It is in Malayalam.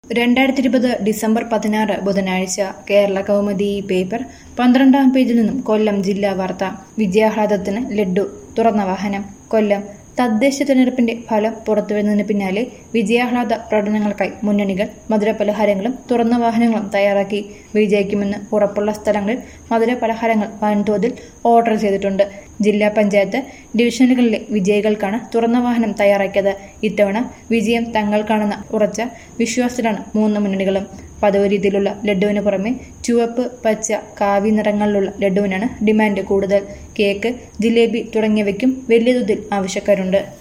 രണ്ടായിരത്തി ഇരുപത് ഡിസംബർ പതിനാറ് ബുധനാഴ്ച കേരള കൗമുദി പേപ്പർ പന്ത്രണ്ടാം പേജിൽ നിന്നും കൊല്ലം ജില്ലാ വാർത്ത വിജയാഹ്ലാദത്തിന് ലഡ്ഡു തുറന്ന വാഹനം കൊല്ലം തദ്ദേശ തെരഞ്ഞെടുപ്പിന്റെ ഫലം പുറത്തുവരുന്നതിന് പിന്നാലെ വിജയാഹ്ലാദ പ്രകടനങ്ങൾക്കായി മുന്നണികൾ മധുരപലഹാരങ്ങളും തുറന്ന വാഹനങ്ങളും തയ്യാറാക്കി വിജയിക്കുമെന്ന് ഉറപ്പുള്ള സ്ഥലങ്ങളിൽ മധുരപലഹാരങ്ങൾ വൻതോതിൽ ഓർഡർ ചെയ്തിട്ടുണ്ട് ജില്ലാ പഞ്ചായത്ത് ഡിവിഷനുകളിലെ വിജയികൾക്കാണ് തുറന്ന വാഹനം തയ്യാറാക്കിയത് ഇത്തവണ വിജയം തങ്ങൾക്കാണെന്ന ഉറച്ച വിശ്വാസത്തിലാണ് മൂന്ന് മുന്നണികളും പതിവ് രീതിയിലുള്ള ലഡുവിന് പുറമെ ചുവപ്പ് പച്ച കാവി നിറങ്ങളിലുള്ള ലഡുവിനാണ് ഡിമാൻഡ് കൂടുതൽ കേക്ക് ജിലേബി തുടങ്ങിയവയ്ക്കും വലിയ തോതിൽ ആവശ്യക്കാരുണ്ട്